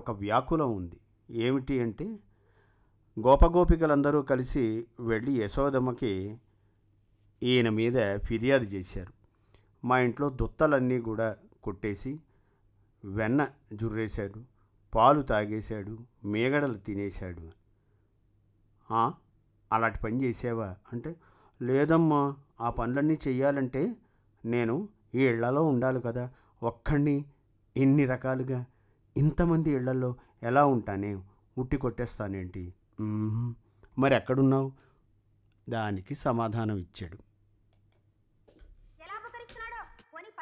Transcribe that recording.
ఒక వ్యాకులం ఉంది ఏమిటి అంటే గోపగోపికలందరూ కలిసి వెళ్ళి యశోదమ్మకి ఈయన మీద ఫిర్యాదు చేశారు మా ఇంట్లో దుత్తలన్నీ కూడా కొట్టేసి వెన్న జుర్రేశాడు పాలు తాగేశాడు మేగడలు తినేశాడు "ఆ, అలాంటి పని చేసావా అంటే లేదమ్మా ఆ పనులన్నీ చెయ్యాలంటే నేను ఈ ఇళ్లలో ఉండాలి కదా ఒక్కడిని ఇన్ని రకాలుగా ఇంతమంది ఇళ్లలో ఎలా ఉంటానే ఉట్టి కొట్టేస్తానేంటి "మ్మ్. మరి ఎక్కడున్నావు దానికి సమాధానం ఇచ్చాడు